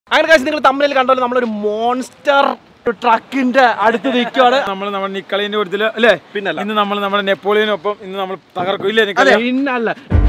അങ്ങനെ കാശ് നിങ്ങൾ തമ്മിൽ കണ്ടല്ലോ നമ്മളൊരു മോൺസ്റ്റർ ട്രക്കിന്റെ അടുത്ത് നിൽക്കുവാണ് നമ്മൾ നമ്മുടെ നിക്കളീന്റെ കൂട്ടത്തില് അല്ലേ പിന്നല്ല. ഇന്ന് നമ്മൾ നമ്മുടെ നെപ്പോളിയനൊപ്പം ഇന്ന് നമ്മൾ തകർക്കും ഇല്ലേ നിക്കളി പിന്നല്ല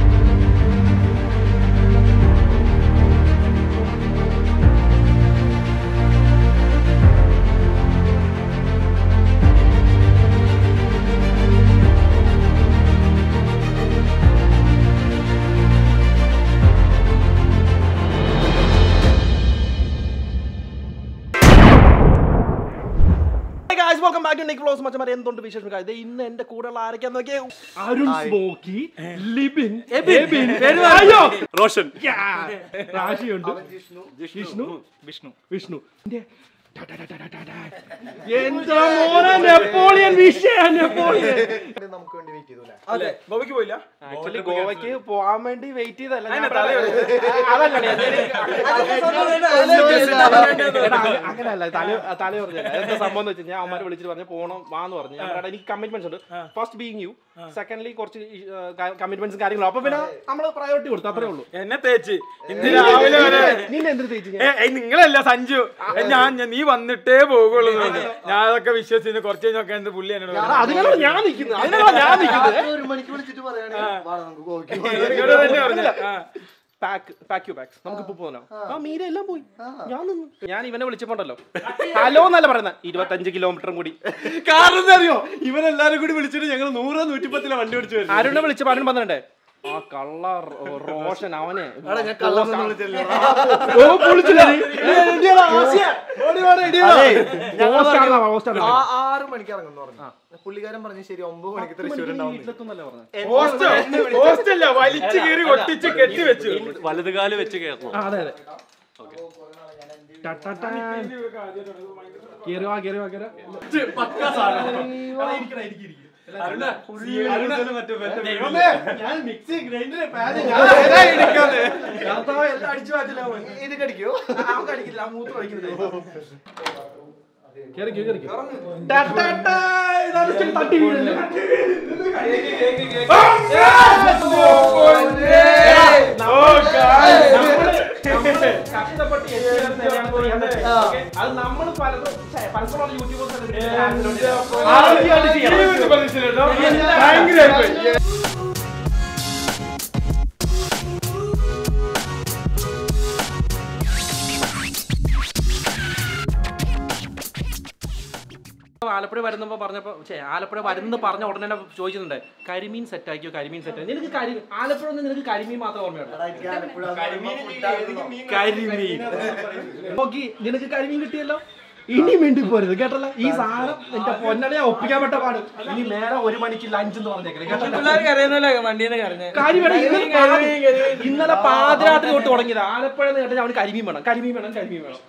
welcome back to Nick vlogs മച്ചമാരെ എന്തുണ്ട് വിശേഷം guys? ദേ ഇന്ന് എന്റെ കൂടെയുള്ള ആരൊക്കെയാന്ന് നോക്കിയേ അരുൺ സ്മോക്കി ലിബിൻ എബിൻ അയ്യോ റോഷൻ റാഷിയുണ്ട് വിഷ്ണു വിഷ്ണു വിഷ്ണു ഇന്റെ ടാ ടാ ടാ ടാ ടാ ടാ. എന്താ മോനെ നെപ്പോളിയൻ വിഷയ നെപ്പോളിയൻ നമുക്ക് വേണ്ടി വെയിറ്റ് ചെയ്തു അല്ലേ ഗോവയ്ക്ക് പോയില്ല ആക്ച്വലി ഗോവയ്ക്ക് പോവാൻ വേണ്ടി വെയിറ്റ് ചെയ്തല്ല ഞാൻ അതിനെ അങ്ങനെയല്ല തല തല പറഞ്ഞല്ല എന്താ സംഭവം എന്ന് വെച്ചാൽ ഞാൻ അമ്മമാരെ വിളിച്ചിട്ട് പറഞ്ഞു പോണം വാന്ന് പറഞ്ഞു ഞാൻ പറഞ്ഞു, എനിക്ക് കമ്മിറ്റ്മെന്റ്സ് ഉണ്ട് ഫസ്റ്റ് ബീങ് യു സെക്കൻഡ്ലി കുറച്ച് കമ്മിറ്റ്മെന്റ്സ് കാര്യങ്ങളും അപ്പൊ പിന്നെ നമ്മൾ പ്രയോറിറ്റി കൊടുത്തു അത്രേ ഉള്ളൂ എന്നെ തേച്ച് ഇന്ന് രാവിലെ വരെ നിന്നെ എന്തിനു തേച്ചു ഏ, ഏയ് നിങ്ങളല്ല സഞ്ജു ഏ, ഞാൻ ഞാൻ- നീ വന്നിട്ടേ പോകുള്ളൂ എന്ന് പറഞ്ഞു. ഞാൻ അതൊക്കെ വിശ്വസിച്ച് കുറച്ച് കഴിഞ്ഞൊക്കെ എന്ത് പുള്ളി എന്നോട് പറഞ്ഞു. അതിനാണ് ഞാൻ നിൽക്കുന്നത് അതിനാണ് ഞാൻ നിൽക്കുന്നത് രാത്രി ഒരു മണിക്ക് വിളിച്ചിട്ട് പറയുകയാണെങ്കിൽ വാ നമുക്ക് ഗോവയ്ക്ക് എന്നോട് തന്നെ പറഞ്ഞത്. ആ. പാക്ക് പാക്ക് യു ബാഗ്സ് നമുക്ക് ഇപ്പൊ പോകാനോ ആ മീര എല്ലാം പോയി ഞാൻ നിന്നു ഞാൻ ഇവനെ വിളിച്ചപ്പോണ്ടല്ലോ ഹലോ എന്നല്ല പറയുന്നത് ഇരുപത്തഞ്ച് കിലോമീറ്ററും കൂടി കാരണം എന്താ അറിയോ ഇവരെല്ലാരും കൂടി വിളിച്ചിട്ട് ഞങ്ങൾ നൂറ് നൂറ്റിപ്പത്തിലെ വണ്ടി ഓടിച്ചു വരുന്നത് അരുണിനെ വിളിച്ച് അരുൺ പറഞ്ഞിട്ടേ ആ കള്ള റോ- റോഷൻ അവനെ ഞാൻ കള്ളമെന്ന് വിളിച്ചല്ലോ ഓ, വിളിച്ചില്ലേ നീ? അതെ, ഞങ്ങൾ Post പറഞ്ഞു, ആണോ, post ആണോ? ആ ആറ് മണിക്ക് ഇറങ്ങുന്നു പറഞ്ഞു പുള്ളിക്കാരൻ പറഞ്ഞു ശരി ഒമ്പത് മണിക്ക് തൃശ്ശൂർ ഉണ്ടാവും വീട്ടിലെത്തുന്നല്ലേ പറഞ്ഞത്? പോസ്റ്റ് പോസ്റ്റ് അല്ല വലിച്ചു കീറി ഒട്ടിച്ച് കെട്ടി വെച്ചു വലതുകാല് വെച്ച് കയറണം ആ, അതെ അതെ ട, ട, ട. കേറി വാ, കേറി വാ, കേറി വാ. ഞാൻ മിക്സി ഗ്രൈൻഡർ ഇത് കടിക്കോ കേറിക്കോ, കേറിക്കോ. ട, ട, ട. ഇതാണ് ഇച്ചിരി തട്ടി വീഴല്ലേ? കഷ്ടപ്പെട്ട് experience തരാൻ പോയാണ്. Okay? അത് നമ്മൾ പലതും ഛെ, പരസ്പരമുള്ള യൂട്യൂബേഴ്സ് ആദ്യമായിട്ട് ചെയ്യണം. ഭയങ്കര ആലപ്പുഴ വരുന്നപ്പോ പറഞ്ഞപ്പോ ഛെ, ആലപ്പുഴ വരുന്ന പറഞ്ഞ ഉടനെ തന്നെ ചോദിച്ചിട്ടുണ്ട് കരിമീൻ സെറ്റ് ആക്കിയോ കരിമീൻ സെറ്റ് നിനക്ക് കരി ആലപ്പുഴ നിന്ന് നിനക്ക് കരിമീൻ മാത്രം ഓർമ്മയുണ്ടോ കരിമീൻ നോക്കി നിനക്ക് കരിമീൻ കിട്ടിയല്ലോ ഇനി വേണ്ടി പോരുത് കേട്ടല്ല ഈ സാധനം എന്റെ പൊന്നനെ ഒപ്പിക്കാൻ പറ്റ പാട് ഇനി നേരെ ഒരു മണിക്ക് ലഞ്ച് എന്ന് പറഞ്ഞേക്കണേ കേട്ടല്ല വണ്ടീനെ കരഞ്ഞ കാര്യം വേണം. ഇന്നലെ പാതി- ഇന്നലെ പാതിരാത്രി തൊട്ട് തുടങ്ങിയത് ആലപ്പുഴ എന്ന് കേട്ടാൽ അവന് കരിമീൻ വേണം കരിമീൻ വേണം കരിമീൻ വേണം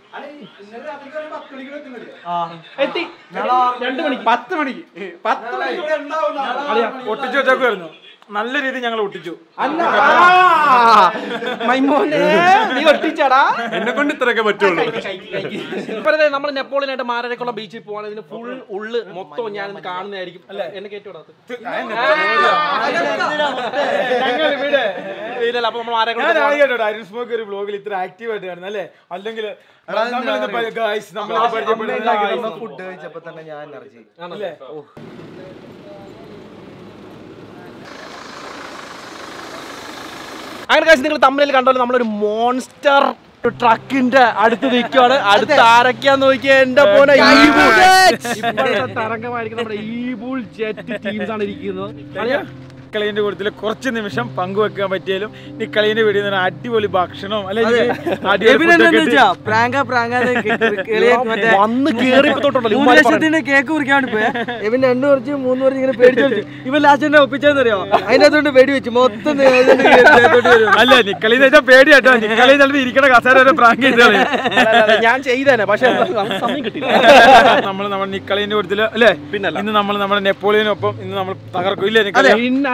എത്തി രണ്ടു മണിക്ക് പത്ത് മണിക്ക് പത്ത് മണിക്ക് അറിയാം ഒട്ടിച്ചു വെച്ചേക്കുമായിരുന്നു നല്ല രീതിയിൽ ഞങ്ങൾ ഒട്ടിച്ചു അല്ല ആ, മൈമോനെ നീ ഒട്ടിച്ചടാ എന്നെ കൊണ്ട് ഇത്രയൊക്കെ പറ്റുള്ളൂ ഇപ്പോഴത്തെ നമ്മൾ നെപ്പോളിയനായിട്ട് മാരേക്കുള്ള ബീച്ചിൽ പോവാണ് ഇതിന് ഫുൾ ഉള്ള് മൊത്തം ഞാൻ ഇന്ന് കാണുന്നതായിരിക്കും അല്ലെ എന്നെ കേട്ടുവിടാത്ത ഞങ്ങൾ ഇവിടെ ഇല്ലല്ല അപ്പൊ നമ്മൾ ഞാൻ മാരേക്കുള്ള ആദ്യമായിട്ടോ ഐരൺ സ്മോക്ക് ഒരു വ്ലോഗിൽ ഇത്ര ആക്റ്റീവ് ആയിട്ട് കാണുന്നത് അല്ലേ അല്ലെങ്കിൽ ഗായ്സ് നമ്മൾ പരിചയപ്പെടുന്നത് ഫുഡ് കഴിച്ചപ്പോ തന്നെ ഞാൻ എനർജി ആണല്ലേ അങ്ങനെ കാശ് നിങ്ങൾ തമ്മിൽ കണ്ടല്ലോ നമ്മളൊരു മോൺസ്റ്റർ ട്രക്കിന്റെ അടുത്ത് നിൽക്കുവാണ് അടുത്ത് ആരൊക്കെയാന്ന് നോക്കിയാ എന്റെ പോലെ ഇപ്പോഴത്തെ തരംഗമായിരിക്കും നമ്മുടെ ഈബുൾ ജെറ്റ് ടീംസ് ആണ് ഇരിക്കുന്നത് അറിയാ? നിക്കളീന്റെ കൂട്ടത്തില് കുറച്ച് നിമിഷം പങ്കുവെക്കാൻ പറ്റിയാലും നിക്കളീന്റെ വീഡിയോ നിന്ന് അടിപൊളി ഭക്ഷണവും അല്ലെ പ്രാങ്ക പ്രാങ്ക വന്ന് കേറിയപ്പോ തൊട്ടുണ്ടല്ലോ മൂന്ന് ഇവന്മാര് പറയുന്നത്. ലക്ഷത്തിന്റെ കേക്ക് കുറിക്കാൻ പോയ ഇവൻ രണ്ടു കുറച്ച് മൂന്ന് കുറച്ച് ഇങ്ങനെ പേടിച്ചു കളിച്ചു ഇവൻ ലാസ്റ്റ് എന്നെ ഒപ്പിച്ചെന്നറിയോ അതിന്റെ അതുകൊണ്ട് വെടി വെച്ചു മൊത്തം ദേഹത്തോട്ട് വരും. അല്ല നിക്കളി എന്ന് വെച്ചാൽ പേടിയാട്ടോ നിക്കളി ചിലപ്പോൾ ഇരിക്കണ കസേര വരെ പ്രാങ്ക് ചെയ്ത് കളയും. അല്ല, അല്ല, അല്ല, ഞാൻ ചെയ്തേനെ പക്ഷെ നമുക്ക് സമയം കിട്ടില്ല നമ്മൾ നമ്മുടെ നിക്കളീന്റെ കൂട്ടത്തില് അല്ലേ പിന്നല്ല. ഇന്ന് നമ്മൾ നമ്മുടെ നെപ്പോളിയനൊപ്പം ഇന്ന് നമ്മൾ തകർക്കും ഇല്ലേ നിക്കളി പിന്നല്ല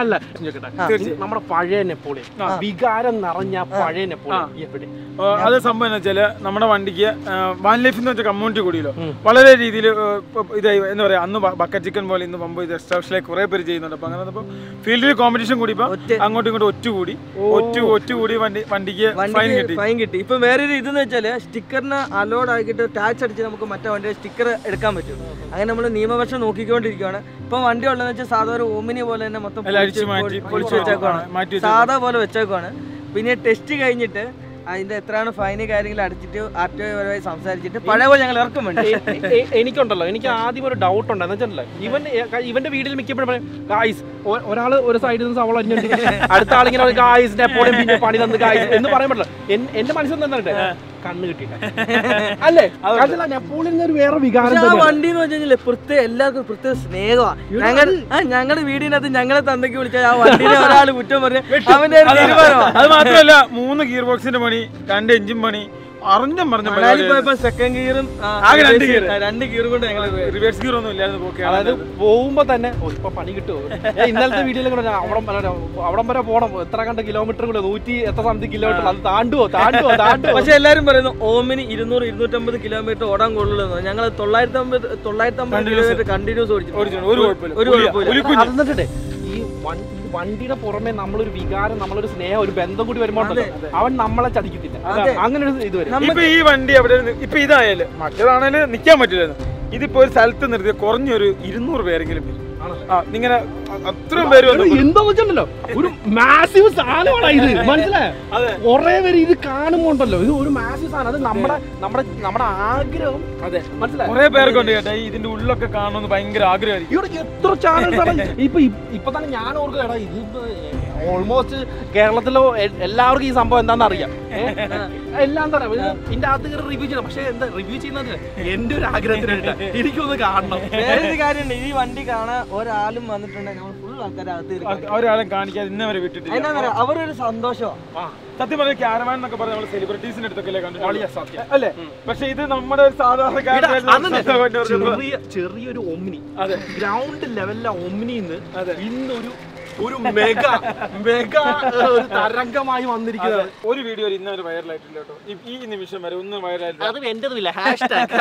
അല്ല ചോദിക്കട്ടെ നമ്മുടെ പഴയ നെപ്പോളിയൻ വികാരം നിറഞ്ഞ പഴയ നെപ്പോളിയൻ എവിടെ ആ, അത് സംഭവം എന്ന് വെച്ചാല് നമ്മുടെ വണ്ടിക്ക് വാൻ ലൈഫ് എന്ന് വെച്ച കമ്മ്യൂണിറ്റി കൂടിയല്ലോ വളരെ രീതിയിൽ ഇതായി എന്താ പറയാ അന്ന് ബക്കറ്റ് ചിക്കൻ പോലെ ഇന്ന് പമ്പ് ഇത് എസ്റ്റാബ്ലിഷിലേക്ക് കുറെ പേര് ചെയ്യുന്നുണ്ട് അപ്പൊ അങ്ങനെ വന്നപ്പോ ഫീൽഡിൽ കോമ്പറ്റീഷൻ കൂടിയപ്പോ അങ്ങോട്ടും ഇങ്ങോട്ടും ഒറ്റ കൂടി ഒറ്റ ഒറ്റ കൂടി വണ്ടി വണ്ടിക്ക് ഫൈൻ വണ്ടിക്ക് കിട്ടി ഫൈൻ കിട്ടി ഇപ്പൊ വേറൊരു ഇതെന്ന് വെച്ചാല് സ്റ്റിക്കറിന് അലോഡ് ആക്കിയിട്ട് ടാക്സ് അടിച്ച് നമുക്ക് മറ്റേ വണ്ടിയുടെ സ്റ്റിക്കർ എടുക്കാൻ പറ്റും അങ്ങനെ നമ്മൾ നിയമപക്ഷം നോക്കിക്കൊണ്ടിരിക്കുകയാണ് ഇപ്പൊ വണ്ടി ഉള്ളതെന്ന് വെച്ചാൽ സാധാരണ ഓമിനി പോലെ തന്നെ മൊത്തം എല്ലാം പൊളിച്ച് അടിച്ച് മാറ്റി, പൊളിച്ച് പൊളിച്ച് വെച്ചേക്കുവാണ് മാറ്റി വെച്ചേക്കുവാണ്. സാധാ പോലെ വെച്ചേക്കുവാണ് പിന്നെ ടെസ്റ്റ് കഴിഞ്ഞിട്ട് അതിന്റെ എത്രയാണ് ഫൈന് കാര്യങ്ങൾ അടിച്ചിട്ട് ആർ ടി ഒ പരമായി സംസാരിച്ചിട്ട് പഴയ പോലെ ഞങ്ങൾ ഇറക്കും വേണ്ടി എ- എ- എനിക്കുണ്ടല്ലോ എനിക്ക് ആദ്യം ഒരു ഡൗട്ട് ഉണ്ട് എന്ന് വെച്ചാൽ ഇവൻ ഇവന്റെ വീട്ടിൽ മിക്കപ്പോഴും പറയും ഗായ്സ് ഒരാള് ഒരു സൈഡിൽ നിന്ന് സവള അരിഞ്ഞിട്ട് അടുത്ത ആളിങ്ങനെ ഗായ്സ് നെപ്പോളിയൻ പിന്നെ പണി തന്ന് ഗായ്സ് എന്ന് പറയാൻ പറ്റില്ല എൻ- എന്റെ മനസ്സിൽ നിന്നിട്ട് കണ്ണ് കിട്ടിയില്ല അല്ലേ അതല്ല നെപ്പോളിയൻ ഒരു വേറെ വികാരം പക്ഷെ ആ തന്നെയാണ്. വണ്ടി എന്ന് വെച്ചാൽ പ്രത്യേക എല്ലാവർക്കും പ്രത്യേക സ്നേഹമാണ് ഞങ്ങൾ ആ ഞങ്ങളുടെ വീടിനകത്ത് ഞങ്ങളെ തന്തയ്ക്ക് വിളിച്ചാൽ ആ വണ്ടിനെ ഒരാൾ കുറ്റം പറഞ്ഞ് അവന്റെ ഒരു തീരുമാനമാണ് അത് മാത്രമല്ല മൂന്ന് ഗിയർ ബോക്സിന്റെ പണി രണ്ട് എഞ്ചിൻ പണി അറിഞ്ഞും പറഞ്ഞ മണാലി പോയപ്പോ സെക്കൻഡ് ഗിയറും ആകെ രണ്ട് gear. രണ്ട് ഗിയറും കൊണ്ട് ഞങ്ങൾ റിവേഴ്സ് ഗിയർ ഒന്നും ഇല്ലായിരുന്നു അതായത് പോക്കെ പോകുമ്പോ തന്നെ ഓ ഇപ്പൊ പണി കിട്ടുമോ ഏ, ഇന്നലത്തെ വീഡിയോയിലും കൂടെ ഞാൻ അവിടം വരെ- അവിടം വരെ പോണം എത്ര കണ്ട കിലോമീറ്റർ കൂടെ നൂറ്റി എത്ര സംതിങ് കിലോമീറ്റർ അത് താണ്ടുവോ താണ്ടുവോ താണ്ടുവോ പക്ഷെ എല്ലാരും പറയുന്നു ഓമിന് ഇരുന്നൂറ് ഇരുന്നൂറ്റമ്പത് കിലോമീറ്റർ ഓടാൻ കൊള്ളുള്ളൂ ഞങ്ങൾ തൊള്ളായിരത്തി അമ്പത് തൊള്ളായിരത്തി അമ്പത് കിലോമീറ്റർ കണ്ടിന്യൂസ് ഓടിച്ചു ഓടിച്ചോണ്ട് ഒരു കുഴപ്പമില്ല ഒരു കുഴപ്പമില്ല പുലിക്കുഞ്ഞ്. അത് എന്നിട്ടേ ഈ വൺ- ഈ വണ്ടിയുടെ പുറമെ നമ്മളൊരു വികാരം നമ്മളൊരു സ്നേഹം ഒരു ബന്ധം കൂടി വരുമ്പോൾ ഉണ്ടല്ലോ, അവൻ നമ്മളെ ചതിക്കത്തില്ല അതെ. അങ്ങനെ ഒരു ഇത് വരും ഇപ്പൊ ഈ വണ്ടി എവിടെ നി- ഇപ്പൊ ഇതായാലും മറ്റേതാണേലും നിക്കാൻ പറ്റില്ലായിരുന്നു ഇതിപ്പോ ഒരു സ്ഥലത്ത് നിർത്തി കുറഞ്ഞൊരു ഇരുന്നൂറ് പേരെങ്കിലും വരും ആ ഇങ്ങനെ അ- അത്രയും പേര് വന്നു എന്താന്ന് വെച്ചിട്ടുണ്ടല്ലോ ഒരു മാസീവ് സാധനമാണ് ഇത് മനസ്സിലായോ അതെ. കുറെ പേര് ഇത് കാണുമ്പോ ഉണ്ടല്ലോ ഇത് ഒരു മാസീവ് സാധനം അത് നമ്മുടെ നമ്മുടെ നമ്മുടെ ആഗ്രഹം അതെ മനസ്സിലായോ കുറെ പേർക്കുണ്ട് കേട്ടോ ഈ ഇതിന്റെ ഉള്ളൊക്കെ കാണണമെന്ന് ഭയങ്കര ആഗ്രഹമായിരിക്കും ഇവിടെ എത്ര ചാനൽസ് ആണ് ഇപ്പൊ ഇപ്പൊ തന്നെ ഞാൻ ഓർക്കുക എടാ ഇത് ഓൾമോസ്റ്റ് കേരളത്തിലോ എ- എല്ലാവർക്കും ഈ സംഭവം എന്താണെന്ന് അറിയാം ഏ? എല്ലാം തന്നെ ഇത് ഇതിന്റെ അകത്ത് കയറി റിവ്യൂ ചെയ്യണം പക്ഷെ എന്താ റിവ്യൂ ചെയ്യുന്നത് എന്റെ ഒരു ആഗ്രഹത്തിന് വേണ്ടിയിട്ടാ. എനിക്കൊന്ന് കാണണം വേറൊരു കാര്യമുണ്ട് ഈ വണ്ടി കാണാൻ ഒരാളും വന്നിട്ടുണ്ടെങ്കിൽ നമ്മൾ ഫുൾ ആൾക്കാരെ അകത്ത് കയറി ഒരാളെ കാണിക്കാതെ ഇന്നേ വരെ വിട്ടിട്ടില്ല അതിനാ പറയാ അവരൊരു സന്തോഷമാണ് സത്യം പറഞ്ഞ ക്യാരവാൻ എന്നൊക്കെ പറഞ്ഞ നമ്മൾ സെലിബ്രിറ്റീസിന്റെ അടുത്തൊക്കെ കണ്ടിട്ടുണ്ട് അല്ലേ പക്ഷെ ഇത് നമ്മുടെ ഒരു സാധാരണക്കാരൻ അതന്നെ. ചെറിയ ചെറിയൊരു ഒമ്നി അതെ. ഗ്രൗണ്ട് ലെവലിലെ ഒമ്നിന്ന് അതെ. ഇന്നൊരു ഒരു മെഗാ മെഗാ ഒരു തരംഗമായി വന്നിരിക്കുന്നത് ഒരു വീഡിയോ ഇന്ന ഒരു വൈറലായിട്ടില്ല കേട്ടോ ഈ- ഈ നിമിഷം വരെ ഒന്നും വൈറലായിട്ടില്ല അത് എന്റേതുമില്ല ഹാഷ്ടാഗ്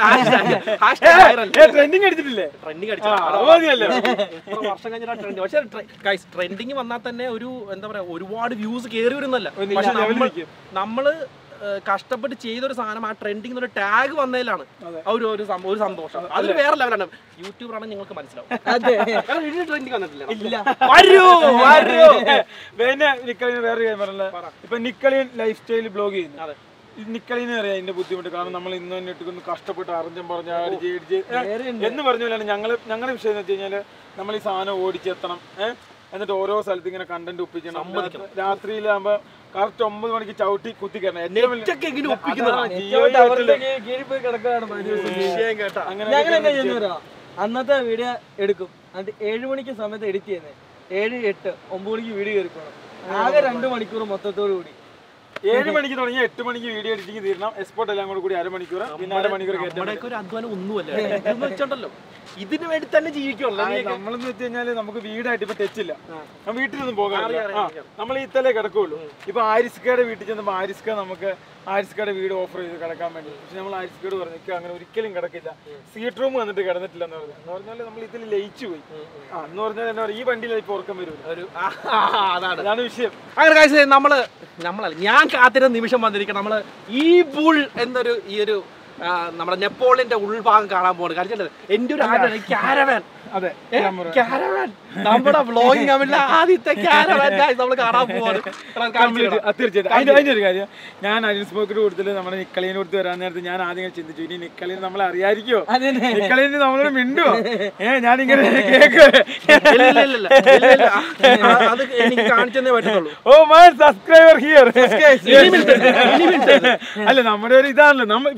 ഹാഷ്ടാഗ് ട്രെൻഡിങ് അടിച്ചിട്ടില്ലേ ട്രെൻഡിങ് ആ, അത് മതിയല്ലോ. വർഷം കഴിഞ്ഞ ട്രെൻഡ് പക്ഷേ ട്രെൻഡിങ് വന്നാൽ തന്നെ ഒരു എന്താ പറയാ ഒരുപാട് വ്യൂസ് കയറി വരുന്നല്ല ഒരു പക്ഷെ level നമ്മൾ നിൽക്കും. നമ്മള് ഏഹ്, കഷ്ടപ്പെട്ട് ചെയ്തൊരു സാധനം ആ ട്രെൻഡിങ് ഒരു ടാഗ് വന്നതിലാണ് ആ ഒരു ഒരു സം- ഒരു സന്തോഷം അതൊരു വേറെ ലെവലാണ് യൂട്യൂബർ ആണെങ്കിൽ നിങ്ങൾക്ക് മനസ്സിലാവും അതെ കാരണം ഇതിന് ട്രെൻഡിങ് വന്നിട്ടില്ല ഇല്ല വരൂ വരൂ പിന്നെ നിക്കളിന് വേറൊരു കാര്യം പറഞ്ഞില്ല ഇപ്പൊ നിക്കളിയൻ ലൈഫ് സ്റ്റൈൽ ബ്ലോഗ് ചെയ്യുന്നു അതെ. ഈ നിക്കളിന്ന് അറിയാം അതിന്റെ ബുദ്ധിമുട്ട് കാരണം നമ്മൾ ഇന്ന് തന്നെ ഇട്ടുകൊണ്ട് കഷ്ടപ്പെട്ട് അറിഞ്ഞും പറഞ്ഞ അടിച്ച് ഇടിച്ച് എന്ന് പറഞ്ഞ പോലെയാണ് ഞങ്ങള് ഞങ്ങളുടെ വിഷയം എന്ന് വെച്ച് കഴിഞ്ഞാല് നമ്മൾ ഈ സാധനം ഓടിച്ചെത്തണം ഏഹ് എന്നിട്ട് ഓരോ സ്ഥലത്ത് ഇങ്ങനെ കണ്ടന്റ് ഒപ്പിക്കണം രാത്രിയിലാകുമ്പോ കറക്റ്റ് ഒമ്പത് മണിക്ക് ചവിട്ടി കുത്തി കയറണം ഏറ്റവും വലിയ- നെറ്റൊക്കെ എങ്ങനെ ഒപ്പിക്കുന്നതാണ് അതാണ് ജിയോ ആയിട്ടുള്ള- കീഴിൽ പോയി കിടക്കുകയാണ് പതിവ് ദിവസം. വിഷയം കേട്ടാ അങ്ങനെ ഞങ്ങൾ എന്താ ചെയ്യുന്നവരോ അന്നത്തെ വീഡിയോ എടുക്കും എന്നിട്ട് ഏഴ് മണിക്ക് സമയത്ത് എഡിറ്റ് ചെയ്യുന്നത് ഏഴ് എട്ട് ഒമ്പത് മണിക്ക് വീഡിയോ കയറിക്കോണം ആകെ രണ്ട് മണിക്കൂർ മൊത്തത്തോടു കൂടി ഏഴ് മണിക്ക് തുടങ്ങി എട്ട് മണിക്ക് വീഡിയോ എഡിറ്റിംഗ് തീരണം എക്സ്പോർട്ട് എല്ലാം കൂടി കൂടി അരമണിക്കൂർ പിന്നെ അരമണിക്കൂർ കയറ്റാൻ നമ്മുടെയൊക്കെ ഒരു അധ്വാനം ഒന്നുമല്ല ഇതെന്ന് വെച്ചിട്ടുണ്ടല്ലോ ഇതിന് വേണ്ടി തന്നെ ജീവിക്കുള്ളൂ നമ്മളെന്ന് വെച്ച് കഴിഞ്ഞാല് നമുക്ക് വീടായിട്ട് ഇപ്പൊ ടച്ചില്ല ഞാൻ വീട്ടിലൊന്നും പോകാറില്ല ആ, നമ്മൾ ഈ ഇത്തലേ കിടക്കുള്ളൂ ഇപ്പൊ ആരിസ്കയുടെ വീട്ടിൽ ചെന്നപ്പോ ആരിസ്ക നമുക്ക് ആരിസ്കയുടെ വീട് ഓഫർ ചെയ്ത് കിടക്കാൻ വേണ്ടി പക്ഷെ നമ്മൾ ആരിസ്കയോട് പറഞ്ഞു "ഇക്ക അങ്ങനെ ഒരിക്കലും കിടക്കില്ല സീറ്റ് റൂം വന്നിട്ട് കിടന്നിട്ടില്ല എന്ന് പറഞ്ഞു എന്ന് പറഞ്ഞാൽ നമ്മൾ ഇതിൽ ലയിച്ചു പോയി ആ എന്ന് പറഞ്ഞാൽ എന്താ പറയുക ഈ വണ്ടിയിൽ ഇപ്പൊ ഉറക്കം വരും ഒരു ആ, ആ, അതാണ് അതാണ് വിഷയം അങ്ങനെ കാഴ്ച നമ്മള് നമ്മളല്ല ഞാൻ കാത്തിരുന്ന നിമിഷം വന്നിരിക്കണം നമ്മള് ഈ ബുൾ എന്നൊരു ഈ ഒരു ആ, നമ്മുടെ നെപ്പോളിയന്റെ ഉൾഭാഗം കാണാൻ പോകുന്നത് കാരണം എന്റെ ഒരു ആഗ്രഹം ക്യാരവാൻ അതെ ക്യാരവാൻ നമ്മുടെ വ്ളോഗിങ് കമ്മിലെ ആദ്യത്തെ ക്യാരവാൻ നമ്മൾ കാണാൻ പോവാണ് തീർച്ചയായിട്ടും ആ, തീർച്ചയായിട്ടും അതിന്റെ അതിന്റെ ഒരു കാര്യം ഞാൻ അരിൻസ് പോക്കറ്റ് കൊടുത്തിട്ട് നമ്മുടെ നിക്കളീനെ കൊടുത്ത് വരാൻ നേരത്ത് ഞാൻ ആദ്യം ഇങ്ങനെ ചിന്തിച്ചു ഇനി നിക്കളീനെ നമ്മളെ അറിയായിരിക്കോ അതന്നെ. നിക്കളീന് നമ്മളോട് മിണ്ടുവോ ഏ ഞാനിങ്ങനെ കേക്ക് ഇല്ല, ഇല്ല, ഇല്ല, ഇല്ല. ഇല്ല, ഇല്ല. ആ, അത് എനിക്ക് കാണിച്ചതേ പറ്റത്തുള്ളൂ ഓ മൈ സബ്സ്ക്രൈബർ ഹിയർ ഇനി മിനിറ്റ്, ഇനി മിനിറ്റ്. അല്ല നമ്മുടെ ഒരു ഇതാണല്ലോ നമ്മ ഇപ്പൊ ഞാൻ ഒരു കാര്യം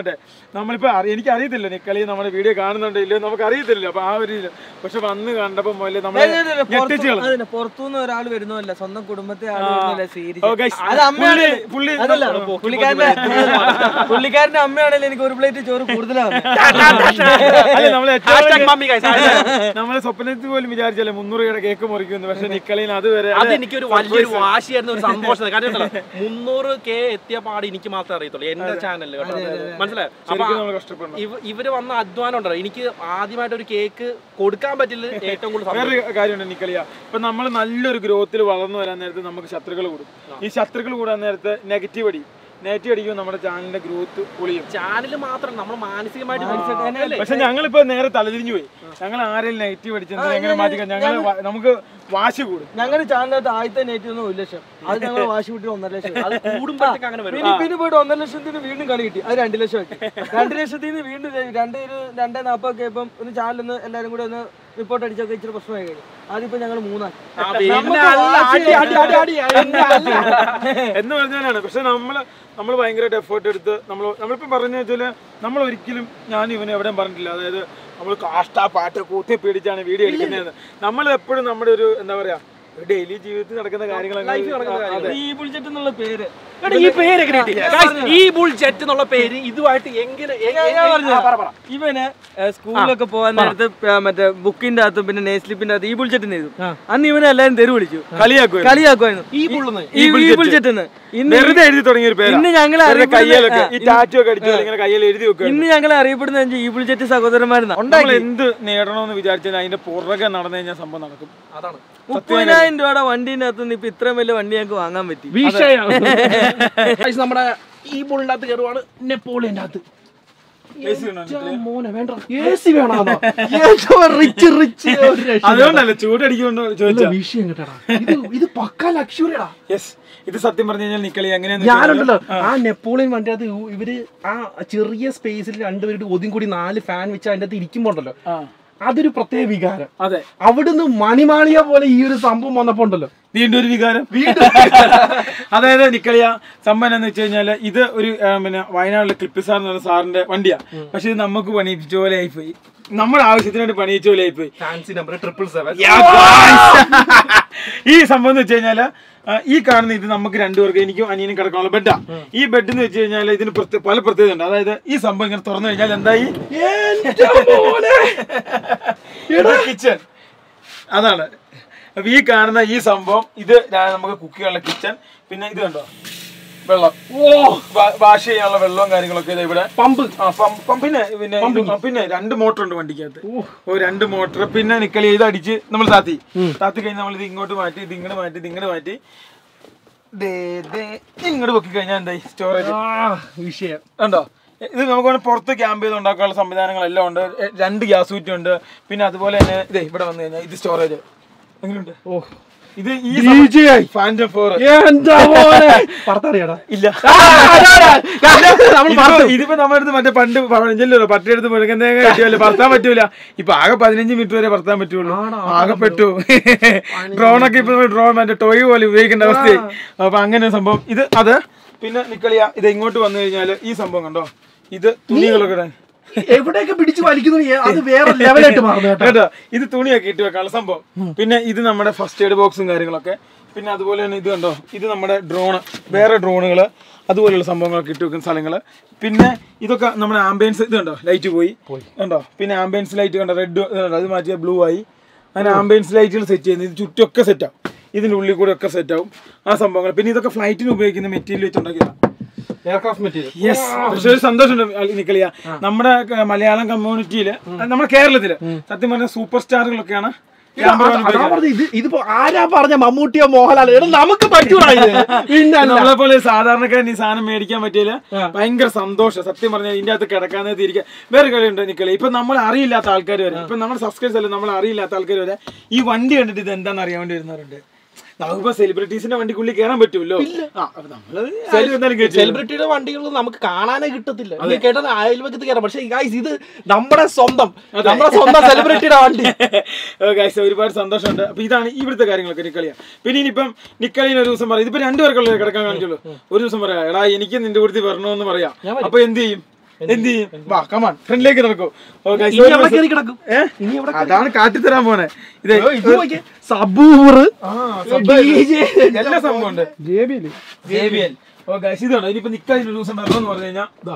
മറ്റേ നമ്മളിപ്പോ അറി- എനിക്ക് അറിയത്തില്ല നിക്കളി നമ്മുടെ വീഡിയോ കാണുന്നുണ്ടോ ഇല്ലയോ നമുക്ക് അറിയത്തില്ല അപ്പൊ ആ ഒരു ഇതില്. പക്ഷെ വന്ന് കണ്ടപ്പോ മുതലേ നമ്മളെ ഞെട്ടിച്ച് കളഞ്ഞു. അതിന് പുറത്തുനിന്ന് ഒരാൾ വരുന്നല്ല സ്വന്തം കുടുംബത്തെ ആൾ വരുന്നില്ല ഓ, സീരിയസ് guys, അത് അമ്മയാണ് പുള്ളി- പുള്ളി അതല്ല പുള്ളിക്കാരന്റെ പുള്ളിക്കാരന്റെ അമ്മയാണെങ്കിൽ എനിക്ക് ഒരു പ്ലേറ്റ് ചോറ് കൂടുതലാണ് അല്ല, നമ്മള് ഏറ്റവും Hashtag വലിയ- mummy guys, hashtag. നമ്മളെ സ്വപ്നത്തിൽ പോലും വിചാരിച്ചല്ലേ മുന്നൂറ് രൂപയുടെ കേക്ക് മുറിക്കുന്നു പക്ഷെ നിക്കളീന് അതുവരെ അത് എനിക്കൊരു വലിയൊരു വാശിയായിരുന്നു ഒരു സന്തോഷം കാരണം ഉണ്ടല്ലോ, മുന്നൂറ് കെ എത്തിയ പാട് എനിക്ക് മാത്രമേ അറിയത്തുള്ളൂ എന്റെ ചാനലിൽ കേട്ടോ മനസ്സിലായോ അപ്പൊ ശരിക്കും നമ്മൾ കഷ്ടപ്പെടണം ഇവ- ഇവര് വന്ന അധ്വാനം ഉണ്ടല്ലോ എനിക്ക് ആദ്യമായിട്ട് ഒരു കേക്ക് കൊടുക്കാൻ പറ്റില്ല ഏറ്റവും കൂടുതൽ സന്തോഷം. വേറൊരു കാര്യമുണ്ട് നിക്കളിയ ഇപ്പൊ നമ്മൾ നല്ലൊരു ഗ്രോത്തിൽ വളർന്നു വരാൻ നേരത്ത് നമുക്ക് ശത്രുക്കൾ കൂടും ഈ ശത്രുക്കൾ കൂടാൻ നേരത്ത് നെഗറ്റീവ് അടിക്കും നെഗറ്റീവ് അടിക്കുമ്പോൾ നമ്മുടെ ചാനലിന്റെ ഗ്രോത്ത് പൊളിയും ചാനൽ മാത്രം നമ്മൾ മാനസികമായിട്ട് അല്ലേ? പക്ഷെ ഞങ്ങളിപ്പോ നേരെ തലതിരിഞ്ഞു പോയി ഞങ്ങൾ ആരെങ്കിലും നെഗറ്റീവ് അടിച്ചെന്താ എങ്ങനെ മാറ്റിക്കാൻ ഞങ്ങൾ നമുക്ക് വാശി കൂടും ഞങ്ങളുടെ ചാനലിനകത്ത് ആദ്യത്തെ നെറ്റ് ഒന്ന് ഒരു ലക്ഷം അത് ഞങ്ങൾ വാശി കൂട്ടി ഒന്നര ലക്ഷം അത് കൂടുമ്പോഴത്തേക്ക് അങ്ങനെ വരും പിന്നെ പിന്നെ പോയിട്ട് ഒന്നര ലക്ഷത്തിന് വീണ്ടും കളി കിട്ടി അത് രണ്ട് ലക്ഷം ആക്കി രണ്ട് ലക്ഷത്തിൽ നിന്ന് വീണ്ടും ദേ രണ്ട് ഒരു രണ്ടേ നാൽപ്പതൊക്കെ ഇപ്പം ഒന്ന് ചാനലൊന്ന് എല്ലാവരും കൂടെ ഒന്ന് റിപ്പോർട്ട് അടിച്ചൊക്കെ ഇച്ചിരി പ്രശ്നമായി കഴിഞ്ഞു അതിപ്പോ ഞങ്ങൾ മൂന്നാക്കി ആ, പിന്നെ അല്ല, അടി, അടി, അടി, അടി, എന്നെ അല്ല. എന്ന് പറഞ്ഞാലാണ് പക്ഷെ നമ്മള് നമ്മൾ ഭയങ്കരമായിട്ട് എഫേർട്ട് എടുത്ത് നമ്മൾ നമ്മളിപ്പോൾ പറഞ്ഞു വെച്ചാൽ നമ്മൾ ഒരിക്കലും ഞാൻ ഇവന് എവിടെയും പറഞ്ഞിട്ടില്ല അതായത് നമ്മൾ കാഷ്ട പാട്ട് കൂട്ടി പിടിച്ചാണ് വീഡിയോ എടുക്കുന്നത് നമ്മൾ എപ്പോഴും നമ്മുടെ ഒരു എന്താ പറയാ ഡെയിലി ജീവിതത്തിൽ നടക്കുന്ന കാര്യങ്ങളൊക്കെ അതെ ഈ ബുൾജറ്റ് എന്നുള്ള പേര് എടാ, ഈ പേര് എങ്ങനെ കിട്ടി? Guys, ഈ ബുൾ ജെറ്റ് എന്നുള്ള പേര് ഇതുമായിട്ട് എങ്ങനെ എ- ഞാൻ- എ- ഞാൻ ആ, പറഞ്ഞുതരാം. പറ, പറ. ഇവന് ഏഹ്, സ്കൂളിലൊക്കെ പോകാൻ നേരത്ത് പ- മറ്റേ ബുക്കിന്റെ അകത്തും പിന്നെ നെയ് സ്ലിപ്പിന്റെ അകത്ത് ഈ ബുൾജെറ്റിന് എഴുതും അന്ന് ഇവനെ എല്ലാരും തെരു വിളിച്ചു കളിയാക്കുക കളിയാക്കുമായിരുന്നു ഈ ബുള്ളെന്ന് ഈ ഈ ബുൾജെറ്റിന് ഇന്ന് വെറുതെ എഴുതി തുടങ്ങിയ ഒരു പേര് ഇന്ന് ഞങ്ങൾ കയ്യിലൊക്കെ ഈ ടാറ്റു ഒക്കെ അടിച്ചു ഇങ്ങനെ കയ്യിൽ എഴുതി വെക്കുക ഇന്ന് ഞങ്ങൾ അറിയപ്പെടുന്ന ഈ ബുൾജെറ്റ് സഹോദരന്മാരുന്ന നമ്മൾ എന്ത് നേടണമെന്ന് വിചാരിച്ചാൽ അതിന്റെ പുറകെ നടന്നു കഴിഞ്ഞാൽ സംഭവം നടക്കും അതാണ് മുപ്പതിനായിരം രൂപയുടെ വണ്ടീന്റെ അകത്ത് നിന്ന് ഇപ്പൊ ഇത്രയും വലിയ വണ്ടി ഞങ്ങൾക്ക് വാങ്ങാൻ പറ്റി വിഷയം Guys, നമ്മുടെ ഈ ബുള്ളിന്റെ അകത്ത് കയറുവാണ് നെപ്പോളിയന്റെ അകത്ത് മോനെ വേണ്ട എ സി വേണോ റിച്ച് റിച്ച് അതുകൊണ്ടല്ലേ ചൂടടിക്കൊണ്ട് ചോദിച്ചാ വിഷയം കേട്ടടാ ഇത് ഇത് പക്ക ലക്ഷറിയടാ യെസ് ഇത് സത്യം പറഞ്ഞു കഴിഞ്ഞാൽ നിക്കളി എങ്ങനെയാന്ന് ഞാനുണ്ടല്ലോ ആ നെപ്പോളിയൻ വണ്ടി അത് ഇവര് ആ ചെറിയ സ്പേസിൽ രണ്ടുപേരുടെ ഒതും കൂടി നാല് ഫാൻ വെച്ച് അതിന്റെ അകത്ത് ഇരിക്കുമ്പോ ഉണ്ടല്ലോ ആ അതൊരു പ്രത്യേക വികാരം അതെ അവിടുന്ന് മണിമാളിയ പോലെ ഈ ഒരു സംഭവം വന്നപ്പോ ഉണ്ടല്ലോ വീണ്ടും ഒരു വികാരം അതായത് നിക്കളിയ സംഭവം എന്ന് വെച്ച് കഴിഞ്ഞാല് ഇത് ഒരു ആ, പിന്നെ വയനാട്ടിലെ ക്ലിപ്പ് സാർ എന്ന് പറഞ്ഞ സാറിന്റെ വണ്ടിയാ പക്ഷെ ഇത് നമുക്ക് പണിയിപ്പിച്ച പോലെ ആയിപ്പോയി നമ്മുടെ ആവശ്യത്തിന് വേണ്ടി പണിയിച്ച പോലെ ആയിപ്പോയി ഫാൻസി നമ്പർ ട്രിപ്പിൾ സെവൻ ഈ സംഭവം എന്ന് വെച്ച് കഴിഞ്ഞാല് ആ, ഈ കാണുന്ന ഇത് നമുക്ക് രണ്ടുപേർക്ക് എനിക്കും അനിയനും കിടക്കാനുള്ള ബെഡാ ഈ ബെഡ് എന്ന് വെച്ച് കഴിഞ്ഞാൽ ഇതിന് പ്രത്യേക പല പ്രത്യേകത ഉണ്ട് അതായത് ഈ സംഭവം ഇങ്ങനെ തുറന്നു കഴിഞ്ഞാൽ എന്തായി കിച്ചൺ അതാണ് അപ്പൊ ഈ കാണുന്ന ഈ സംഭവം ഇത് ഞാൻ നമുക്ക് കുക്ക് ചെയ്യാനുള്ള കിച്ചൺ പിന്നെ ഇത് കണ്ടോ വെള്ളം ഓ വാഷ് ചെയ്യാനുള്ള വെള്ളവും കാര്യങ്ങളൊക്കെ ഇതാ ഇവിടെ പമ്പ് ആ, പം- പം- പിന്നെ പിന്നെ ഇത് പിന്നെ രണ്ട് മോട്ടർ ഉണ്ട് വണ്ടിക്കകത്ത് ഓ രണ്ട് മോട്ടർ പിന്നെ നിക്കളി ഇത് അടിച്ച് നമ്മൾ താത്തി താത്തി കഴിഞ്ഞ് നമ്മൾ ഇത് ഇങ്ങോട്ട് മാറ്റി ഇത് ഇങ്ങോട്ട് മാറ്റി ഇത് ഇങ്ങോട്ട് മാറ്റി ദേ, ദേ, ഇങ്ങോട്ട് പൊക്കി കഴിഞ്ഞാൽ എന്തായി സ്റ്റോറേജ് വിഷയം ഉണ്ടോ ഇത് നമുക്ക് വേണേ പുറത്ത് ക്യാമ്പ് ചെയ്ത് ഉണ്ടാക്കാനുള്ള സംവിധാനങ്ങളെല്ലാം ഉണ്ട് എ, രണ്ട് ഗ്യാസ് കുറ്റി ഉണ്ട് പിന്നെ അതുപോലെ തന്നെ ഇതേ ഇവിടെ വന്നു കഴിഞ്ഞാൽ ഇത് സ്റ്റോറേജ് എങ്ങനെയുണ്ട് ഓ ഇത് ഈ DJI. ഫാൻറ്റം ഫോർ എന്താ മോനെ പറത്തറിയാടാ ഇല്ല നമ്മൾ ഇതിപ്പോ- ഇതിപ്പോ നമ്മുടെ അടുത്ത് മറ്റേ പണ്ട് പഴഞ്ചല്ലോ പട്ടിയെടുത്ത് മുഴുകൻ തേങ്ങ കിട്ടിയാലേ പറത്താൻ പറ്റൂല ഇപ്പൊ ആകെ പതിനഞ്ച് മിനിറ്റ് വരെ പറത്താൻ പറ്റുള്ളൂ ആകെ പെട്ടു ഡ്രോണൊക്കെ ഇപ്പൊ ഡ്രോൺ മറ്റേ ടോയ് പോലെ ഉപയോഗിക്കേണ്ട അവസ്ഥയായി അപ്പൊ അങ്ങനെ ഒരു സംഭവം ഇത് അത് പിന്നെ നിക്കളിയ ഇത് ഇങ്ങോട്ട് വന്നു കഴിഞ്ഞാല് ഈ സംഭവം കണ്ടോ ഇത് തുണികളൊക്കെ ഇടാൻ എവിടെയൊക്കെ പിടിച്ചു വലിക്കുന്നു നീ? അത് വേറെ ലെവലായിട്ട് മാറുന്നു കേട്ടോ കേട്ടോ ഇത് തുണിയൊക്കെ ഇട്ട് വെക്കാനുള്ള സംഭവം പിന്നെ ഇത് നമ്മുടെ ഫസ്റ്റ് എയ്ഡ് ബോക്സും കാര്യങ്ങളൊക്കെ പിന്നെ അതുപോലെ തന്നെ ഇത് കണ്ടോ ഇത് നമ്മുടെ ഡ്രോണ് വേറെ ഡ്രോണുകൾ അതുപോലെയുള്ള സംഭവങ്ങളൊക്കെ ഇട്ട് വെക്കുന്ന സ്ഥലങ്ങൾ പിന്നെ ഇതൊക്കെ നമ്മുടെ ആംബിയൻസ് ഇത് കണ്ടോ ലൈറ്റ് പോയി കണ്ടോ പിന്നെ ആംബിയൻസ് ലൈറ്റ് കണ്ടോ റെഡ് അത് മാറ്റിയ ബ്ലൂ ആയി അങ്ങനെ ആംബിയൻസ് ലൈറ്റുകൾ സെറ്റ് ചെയ്യുന്നത് ഇത് ചുറ്റൊക്കെ സെറ്റ് ആവും ഇതിൻ്റെ ഉള്ളിൽ കൂടെ ഒക്കെ സെറ്റ് ആവും ആ സംഭവങ്ങൾ പിന്നെ ഇതൊക്കെ ഫ്ലൈറ്റിന് ഉപയോഗിക്കുന്ന മെറ്റീരിയൽ വെച്ചുണ്ടാക്കിയതാണ് എയർക്രാഫ്റ്റ് മെറ്റീരിയൽ യെസ് പക്ഷെ ഒരു സന്തോഷമുണ്ട് നിക്കളിയ നമ്മുടെ ക- മലയാളം കമ്മ്യൂണിറ്റിയില് നമ്മുടെ കേരളത്തില് സത്യം പറഞ്ഞ സൂപ്പർ സ്റ്റാറുകളൊക്കെയാണ് ക്യാമറ ഇത് ഇതിപ്പോ ആരാ പറഞ്ഞ മമ്മൂട്ടിയോ മോഹൻലാലോ എടാ നമുക്ക് പറ്റൂടാ ഇത് പിന്നെ അല്ല. നമ്മളെ പോലെ സാധാരണക്കാരൻ ഈ സാധനം മേടിക്കാൻ പറ്റിയില്ല ഭയങ്കര സന്തോഷം സത്യം പറഞ്ഞാൽ ഇതിന്റെ അകത്ത് കിടക്കാതെ തിരിക്കാൻ വേറെ കാര്യമുണ്ട് നിക്കളി ഇപ്പൊ നമ്മൾ അറിയില്ലാത്ത ആൾക്കാർ വരെ ഇപ്പൊ നമ്മുടെ സബ്സ്ക്രൈബേഴ്സ് അല്ല നമ്മൾ അറിയില്ലാത്ത ആൾക്കാർ വരെ ഈ വണ്ടി കണ്ടിട്ട് ഇത് എന്താണെന്ന് അറിയാൻ വേണ്ടി വരുന്നവരുണ്ട് നമുക്കിപ്പോ സെലിബ്രിറ്റീസിന്റെ വണ്ടിക്കുള്ളിൽ കയറാൻ പറ്റുമല്ലോ ആ, അപ്പൊ നമ്മള് ആരും എന്തായാലും കേട്ടില്ല. സെലിബ്രിറ്റിയുടെ വണ്ടികൾ നമുക്ക് കാണാനേ കിട്ടത്തില്ല നീ കേട്ടത് അയൽവക്കത്ത് കയറാം പക്ഷെ ഗൈസ് ഇത് നമ്മുടെ സ്വന്തം നമ്മുടെ സ്വന്തം സെലിബ്രിറ്റിയുടെ വണ്ടി ഓ, guys, ഒരുപാട് സന്തോഷമുണ്ട് അപ്പൊ ഇതാണ് ഇവിടുത്തെ കാര്യങ്ങളൊക്കെ നിക്കളിയ പിന്നെ ഇനിയിപ്പം നിക്കളിന് ഒരു ദിവസം പറയും ഇതിപ്പോ രണ്ടുപേർക്കുള്ള കിടക്കാൻ കാണിച്ചുള്ളൂ ഒരു ദിവസം പറയാം എടാ എനിക്ക് നിന്റെ കൂടുതൽ വരണമെന്ന് പറയാം അപ്പൊ എന്ത് ചെയ്യും എന്ത് ചെയ്യും വാ കമാൺ ഫ്രണ്ടിലേക്ക് നടക്കൂ ഓ, guys, ഇനി ഒരു എവിടെ ദിവസം- കയറി കിടക്കും ഏ? ഇനി എവിടെ അതാണ് കാട്ടിത്തരാൻ പോണേ ഇത് സബൂർ ആ, സംഭവം- എല്ലാ സംഭവം ഉണ്ട് JBL. ഓ, guys, ഇതാണ് ഇനിയിപ്പോ നിക്കാൻ ഒരു ദിവസം വരണമെന്ന് പറഞ്ഞു കഴിഞ്ഞാൽ ദാ.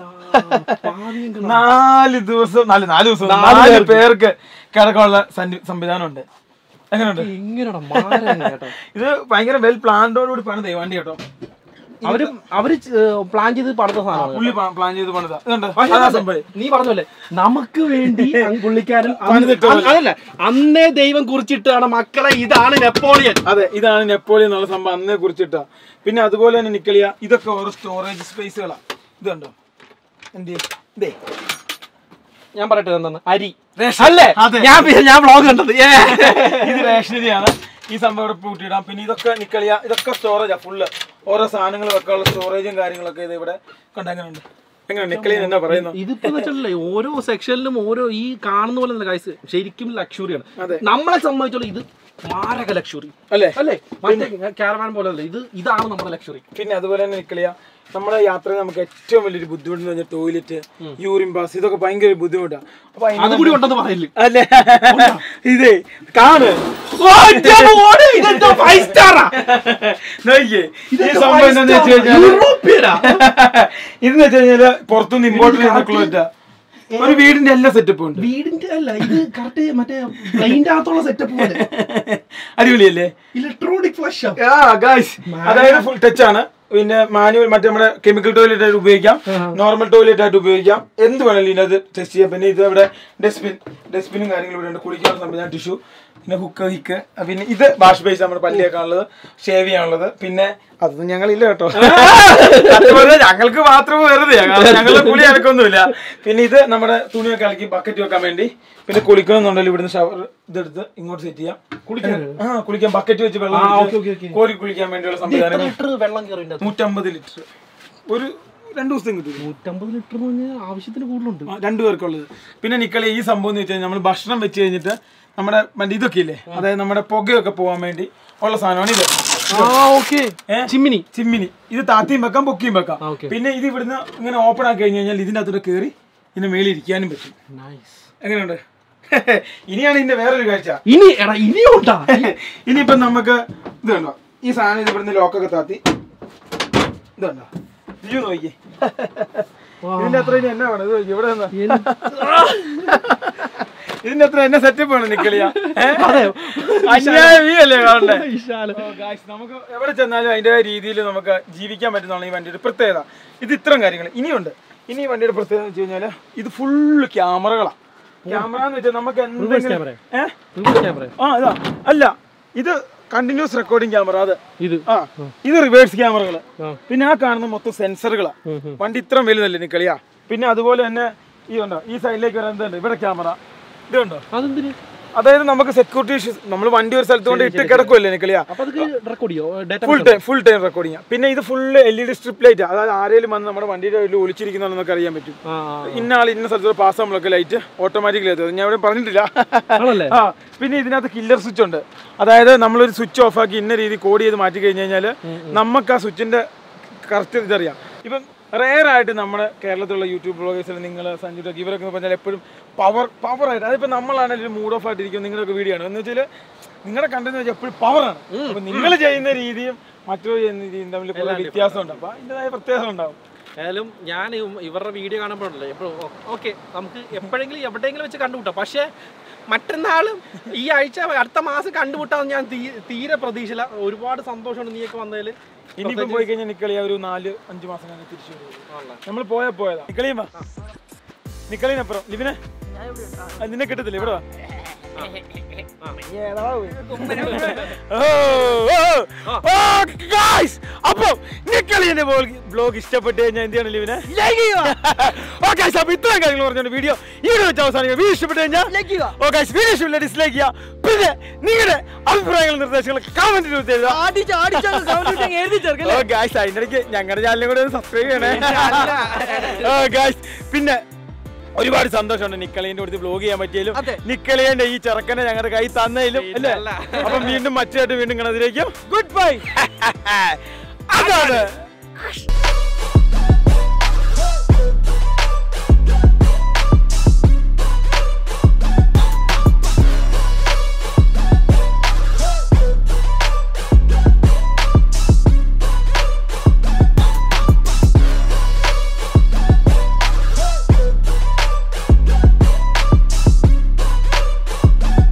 നാല് ദിവസം നാല് നാല് ദിവസം നാല് പേർക്ക് കിടക്കാനുള്ള സന്നി- സംവിധാനമുണ്ട് എങ്ങനെയുണ്ട് ഇങ്ങനെയാണോ മാറാൻ കേട്ടോ ഇത് ഭയങ്കര വെൽ പ്ലാൻഡോടുകൂടി പണിതേ വണ്ടി കേട്ടോ അവര് അവര് പ്ലാൻ ചെയ്ത് പണിത സാധനമാണ് പുള്ളി പ്ലാൻ ചെയ്ത് പണിതാ ഇതുണ്ട് പക്ഷേ അതാ അതെ, സംഭവം നീ പറഞ്ഞല്ലേ നമുക്ക് വേണ്ടി അങ്ങ് പുള്ളിക്കാരൻ അന്ന് പണിതിട്ട് അ- അതല്ല അന്നേ ദൈവം കുറിച്ചിട്ടാണ് മക്കളെ ഇതാണ് നെപ്പോളിയൻ അതെ ഇതാണ് നെപ്പോളിയൻ എന്നുള്ള സംഭവം അന്നേ കുറിച്ചിട്ടാ പിന്നെ അതുപോലെ തന്നെ നിക്കലിയ ഇതൊക്കെ ഓരോ സ്റ്റോറേജ് സ്പേസുകളാ ഇതുണ്ടോ എന്ത് ഇതേ ഞാൻ പറയട്ടെ എന്താണ് അരി റേഷൻ. അല്ലേ അതെ. ഞാൻ പിന്നെ ഞാൻ വ്ളോഗ് കണ്ടത് ഏ. ഇത് റേഷനറിയാണ് ഈ സംഭവം ഇവിടെ പൂട്ടിയിടാം പിന്നെ ഇതൊക്കെ നിക്കളിയ ഇതൊക്കെ സ്റ്റോറേജാ ഫുള്ള് ഓരോ സാധനങ്ങൾ വെക്കാനുള്ള സ്റ്റോറേജും കാര്യങ്ങളൊക്കെ ഇത് ഇവിടെ കണ്ട എങ്ങനെയുണ്ട് എങ്ങനെയുണ്ട് നിക്കളിയ എന്നാ പറയുന്നു ഇതിപ്പോ വെച്ചിട്ടല്ലേ ഓരോ സെക്ഷനിലും ഓരോ ഈ കാണുന്ന പോലെ ഗൈസ് ശരിക്കും ലക്ഷറിയാണ് അതെ. നമ്മളെ സംബന്ധിച്ചോളം ഇത് മാരക ലക്ഷറി അല്ലേ അല്ലേ മറ്റേ കാരവാൻ പോലെ അല്ല ഇത് ഇതാണ് നമ്മുടെ ലക്ഷറി പിന്നെ അതുപോലെ തന്നെ നിക്കളിയ നമ്മുടെ യാത്രയിൽ നമുക്ക് ഏറ്റവും വലിയൊരു ബുദ്ധിമുട്ട് എന്ന് പറഞ്ഞാൽ ടോയ്ലറ്റ് യൂറിൻ പാസ് ഇതൊക്കെ ഭയങ്കര ബുദ്ധിമുട്ടാണ് അപ്പൊ അതിന് അത് കൂടി ഉണ്ടെന്ന് പറയില്ല അല്ലേ ഇതേ കാണ് ഫൈവ് സ്റ്റാറാ നോക്കിയേ ഈ സംഭവം എന്താന്ന് വെച്ച് കഴിഞ്ഞാൽ യൂറോപ്യനാ ഇതെന്ന് വെച്ച് കഴിഞ്ഞാല് പുറത്തുനിന്ന് ഇമ്പോർട്ട് ചെയ്യുന്ന ക്ലോറ്റാ ഒരു വീടിന്റെ എല്ലാ സെറ്റപ്പും ഉണ്ട് വീടിന്റെ അല്ല ഇത് കറക്റ്റ് മറ്റേ പ്ലെയിന്റെ അകത്തുള്ള സെറ്റപ്പ് പോലെ അടിപൊളിയല്ലേ ഇലക്ട്രോണിക് ഫ്ലഷ് ആ ഗായ്സ് അതായത് ഫുൾ ടച്ച് ആണ് പിന്നെ മാനുവൽ മറ്റേ നമ്മുടെ കെമിക്കൽ ടോയ്ലറ്റ് ആയിട്ട് ഉപയോഗിക്കാം നോർമൽ ടോയ്ലറ്റ് ആയിട്ട് ഉപയോഗിക്കാം എന്ത് വേണമെങ്കിലും ഇതിനകത്ത് ടെസ്റ്റ് ചെയ്യാം പിന്നെ ഇത് ഇവിടെ ഡസ്റ്റ്ബിൻ ഡസ്റ്റ്ബിനും കാര്യങ്ങളും ഇവിടെ ഉണ്ട് കുളിക്കാനുള്ള സംവിധാനം ടിഷ്യൂ പിന്നെ ഹുക്ക് ഹിക്ക് പിന്നെ ഇത് വാഷ് ബേസ് നമ്മുടെ പല്ലിയേക്കാണുള്ളത് ഷേവ് ചെയ്യാനുള്ളത് പിന്നെ അതൊന്നും ഞങ്ങളില്ല കേട്ടോ സത്യം പറഞ്ഞാൽ ഞങ്ങൾക്ക് മാത്രം വെറുതെ ഞങ്ങളുടെ കുളി അലക്കൊന്നുമില്ല പിന്നെ ഇത് നമ്മുടെ തുണിയൊക്കെ അലക്കി ബക്കറ്റ് വെക്കാൻ വേണ്ടി പിന്നെ കുളിക്കണമെന്നുണ്ടെങ്കിൽ ഇവിടുന്ന് ഷവർ ഇതെടുത്ത് ഇങ്ങോട്ട് സെറ്റ് ചെയ്യാം കുളിക്കാൻ ആ കുളിക്കാൻ ബക്കറ്റ് വെച്ച് വെള്ളം ഓക്കേ, ഓക്കേ, ഒഴിച്ച് കോരി കുളിക്കാൻ വേണ്ടിയുള്ള എത്ര സംവിധാനം ലിറ്റർ വെള്ളം കയറിണ്ട് നൂറ്റമ്പത് ലിറ്റർ ഒരു രണ്ടു ദിവസം കിട്ടും നൂറ്റമ്പത് ലിറ്റർ എന്ന് പറഞ്ഞാൽ ആവശ്യത്തിന് കൂടുതലുണ്ട് രണ്ടു പേർക്കുള്ളത് പിന്നെ നിക്കളി ഈ സംഭവം എന്ന് വെച്ച് കഴിഞ്ഞാൽ നമ്മൾ ഭക്ഷണം വെച്ച് കഴിഞ്ഞിട്ട് നമ്മുടെ മറ്റേ ഇതൊക്കെ ഇല്ലേ അതായത് നമ്മുടെ പുകയൊക്കെ പോകാൻ വേണ്ടി ഉള്ള സാധനമാണ് ഇത് ആ ഓക്കെ ഏ? ചിമ്മിനി ചിമ്മിനി ഇത് താത്തിയും വെക്കാം പൊക്കിയും വെക്കാം ആ, okay. പിന്നെ ഇത് ഇവിടുന്ന് ഇങ്ങനെ ഓപ്പൺ ആക്കി കഴിഞ്ഞ് കഴിഞ്ഞാൽ ഇതിന്റെ അകത്തോട്ട് കയറി ഇതിന്റെ മേളിൽ ഇരിക്കാനും പറ്റും നൈസ് എങ്ങനെയുണ്ട് ഇനിയാണ് ഇതിന്റെ വേറൊരു കാഴ്ച ഇനി എടാ ഇനിയും ഉണ്ടാ ഇനിയിപ്പം നമുക്ക് ഇത് കണ്ടോ ഈ സാധനം ഇത് ഇവിടുന്ന് ലോക്കൊക്കെ താത്തി ഇത് കണ്ടോ ഇത് നോക്കി ഇതിന്റെ അത്ര ഇനി എന്നാ വേണം ഇത് നോക്കി ഇവിടെ നിന്നാ. ഇതിന്റെ അത്ര എന്നെ സെറ്റപ്പ് വേണം നിക്കളിയ അന്യായം ഈ അല്ലേ കാണണ്ടേ Oh, guys, നമുക്ക് എവിടെ ചെന്നാലും അതിന്റെ രീതിയിൽ നമുക്ക് ജീവിക്കാൻ പറ്റുന്നതാണ് ഈ വണ്ടിയുടെ പ്രത്യേകത ഇത് ഇത്തരം കാര്യങ്ങൾ ഇനിയുണ്ട് ഇനി ഈ വണ്ടിയുടെ പ്രത്യേകത എന്ന് വെച്ച് കഴിഞ്ഞാല് ഇത് ഫുള്ള് ക്യാമറകളാണ് ക്യാമറ എന്ന് വെച്ചാൽ നമുക്ക് എന്തെങ്കിലും ഏഹ് ആ ഇതാ അല്ല ഇത് കണ്ടിന്യൂസ് റെക്കോർഡിംഗ് ക്യാമറ അത് ഇത് ആ ഇത് റിവേഴ്സ് ക്യാമറകള് പിന്നെ ആ കാണുന്ന മൊത്തം സെൻസറുകളാ വണ്ടി ഇത്രയും വലുതല്ലേ നിക്കളിയാ പിന്നെ അതുപോലെ തന്നെ ഈ ഉണ്ടോ ഈ സൈഡിലേക്ക് വരാൻ എന്തുണ്ട് ഇവിടെ ക്യാമറ ഇത് കണ്ടോ അതെന്തിന് അതായത് നമുക്ക് സെക്യൂരിറ്റി ഇഷ്യൂസ് നമ്മൾ വണ്ടി ഒരു സ്ഥലത്ത് കൊണ്ട് ഇട്ട് കിടക്കുമല്ലേ നിക്കളിയാ അപ്പൊ അത് റെക്കോർഡ് ചെയ്യോ data full time full time recording പിന്നെ ഇത് full L E D strip light അതായത് ആരെങ്കിലും വന്ന് നമ്മുടെ വണ്ടിയുടെ ഉള്ളിൽ ഒളിച്ചിരിക്കുന്നതെന്നൊക്കെ അറിയാൻ പറ്റും ആ ഇന്ന ആൾ ഇന്ന സ്ഥലത്ത് പാസ് നമ്മളൊക്കെ ലൈറ്റ് ഓട്ടോമാറ്റിക്കലി എത്തും ഞാൻ ഇവിടെ പറഞ്ഞിട്ടില്ല ആണല്ലേ ആ പിന്നെ ഇതിനകത്ത് കില്ലർ സ്വിച്ച് ഉണ്ട് അതായത് നമ്മളൊരു സ്വിച്ച് ഓഫ് ആക്കി ഇന്ന രീതി കോഡ് ചെയ്ത് മാറ്റി കഴിഞ്ഞ് കഴിഞ്ഞാൽ നമുക്ക് ആ സ്വിച്ചിന്റെ കറക്റ്റ് ഇതറിയാം ഇപ്പം റെയർ ആയിട്ട് നമ്മുടെ കേരളത്തിലുള്ള യൂട്യൂബ് ബ്ലോഗേഴ്സിൽ നിങ്ങൾ സഞ്ജു ടെക് ഇവരൊക്കെ എന്ന് പറഞ്ഞാൽ എപ്പോഴും പവർ പവർ ആയിട്ട് അതിപ്പോൾ നമ്മളാണെങ്കിലും മൂഡ് ഓഫ് ആയിട്ടിരിക്കും നിങ്ങളൊക്കെ വീഡിയോ ആണ് എന്ന് വെച്ചാൽ നിങ്ങളുടെ കണ്ടെന്ന് വെച്ചാൽ എപ്പോഴും പവറാണ് അപ്പം നിങ്ങൾ ചെയ്യുന്ന രീതിയും മറ്റൊരു ചെയ്യുന്ന രീതിയും തമ്മിൽ കുറേ വ്യത്യാസമുണ്ട് അപ്പോൾ അതിൻ്റെതായ പ്രത്യേകത ഉണ്ടാവും ഏതായാലും ഞാൻ ഇവ- ഇവരുടെ വീഡിയോ കാണുമ്പോഴല്ലേ എപ്പോഴും ഓക്കെ നമുക്ക് എപ്പോഴെങ്കിലും എവിടെയെങ്കിലും വെച്ച് കണ്ടുമുട്ടാം പക്ഷേ മറ്റന്നാളും ഈ ആഴ്ച അടുത്ത മാസം കണ്ടുമുട്ടാന്ന് ഞാൻ തീ- തീരെ പ്രതീക്ഷയില്ല ഒരുപാട് സന്തോഷമുണ്ട് നീയൊക്കെ വന്നതിൽ ഇനിയിപ്പം പോയി കഴിഞ്ഞാൽ നിക്കളിയ ഒരു നാല് അഞ്ച് മാസം കഴിഞ്ഞ് തിരിച്ചു വരും നമ്മൾ പോയാ പോയതാ നിക്കളിയും വാ നിക്കളീനപ്പുറം ലിബിനെ ആ, നിന്നെ കിട്ടത്തില്ല ഇവിടെ വാ അപ്പൊ നിക്കളിന്റെ ബ്ലോഗ് ഇഷ്ടപ്പെട്ട് കഴിഞ്ഞാൽ എന്ത് ചെയ്യണം ലിവിനെ ഓക്കെ അപ്പൊ ഇത്രയും കാര്യങ്ങൾ പറഞ്ഞോണ്ട് വീഡിയോ ഇവിടെ വെച്ച് അവസാനിക്കും വീഡിയോ ഇഷ്ടപ്പെട്ട് കഴിഞ്ഞാൽ ഓക്കെ വീഡിയോ ഇഷ്ടമില്ല ഡിസ്ലൈക്ക് ചെയ്യാം പിന്നെ നിങ്ങളുടെ അഭിപ്രായങ്ങളും നിർദ്ദേശങ്ങളും കമന്റിൽ എഴുതുക അടിച്ച് അടിച്ച് അങ്ങ് sound ഇട്ട് അങ്ങ് എഴുതി ചേർക്കല്ലേ? ഓ ഗായ്സ് അതിന്റെ ഇടയ്ക്ക് ഞങ്ങളുടെ ചാനലും കൂടെ ഒന്ന് സബ്സ്ക്രൈബ് ചെയ്യണേ ഓ ഗായ്സ് പിന്നെ ഒരുപാട് സന്തോഷമുണ്ട് നിക്കളിയന്റെ അടുത്ത് ബ്ലോഗ് ചെയ്യാൻ പറ്റിയാലും അതെ. നിക്കളിയന്റെ ഈ ചെറുക്കനെ ഞങ്ങളുടെ കൈ തന്നതിലും അല്ലേ അപ്പം വീണ്ടും മറ്റായിട്ട് വീണ്ടും കാണാതിരിക്കും ഗുഡ് ബൈ അതാണ്